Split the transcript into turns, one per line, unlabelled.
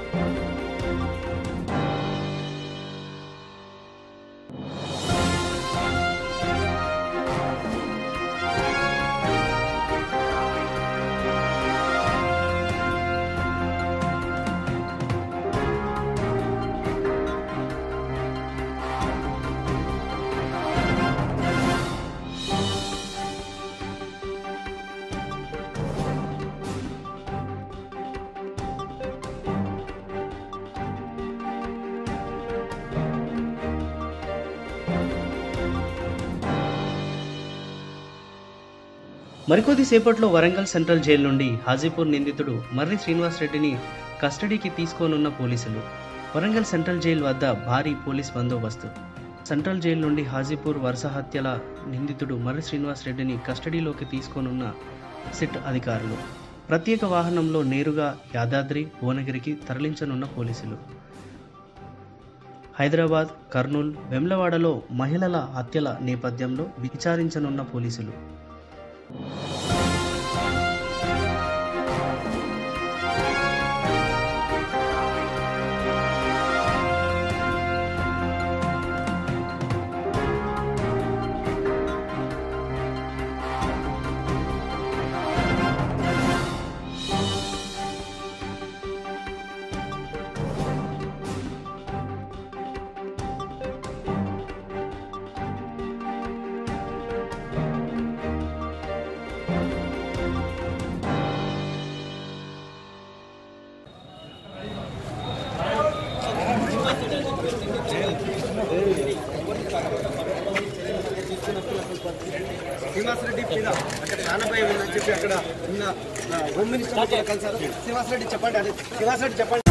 మరికొద్ది సేపట్లో Warangal central jail నుండి హాజీపూర్ నిందితుడు మర్రి శ్రీనివాస్ రెడ్డిని కస్టడీకి తీసుకోనున్న పోలీసులు వరంగల్ సెంట్రల్ జైలు వద్ద భారీ పోలీస్ బందోబస్తు సెంట్రల్ జైలు నుండి హాజీపూర్ వరుస హత్యల నిందితుడు మర్రి శ్రీనివాస్ రెడ్డిని కస్టడీలోకి తీసుకోనున్న సిట్ అధికారులు ప్రత్యేక వాహనంలో నేరుగా యాదాద్రి భువనగిరికి తరలించనున్న పోలీసులు హైదరాబాద్ కర్నూల్ వెమ్లవాడలో మహిళల హత్యల నేపథ్యంలో విచారించనున్న పోలీసులు
శ్రీనివాస్ రెడ్డి మీద అంటే ప్రాణభయం ఉందని చెప్పి అక్కడ ఉన్న ఆ, హోమ్ మినిస్టర్ కూడా కలిసారు శ్రీనివాస్ రెడ్డి చెప్పండి అదే శ్రీనివాస్ రెడ్డి చెప్పండి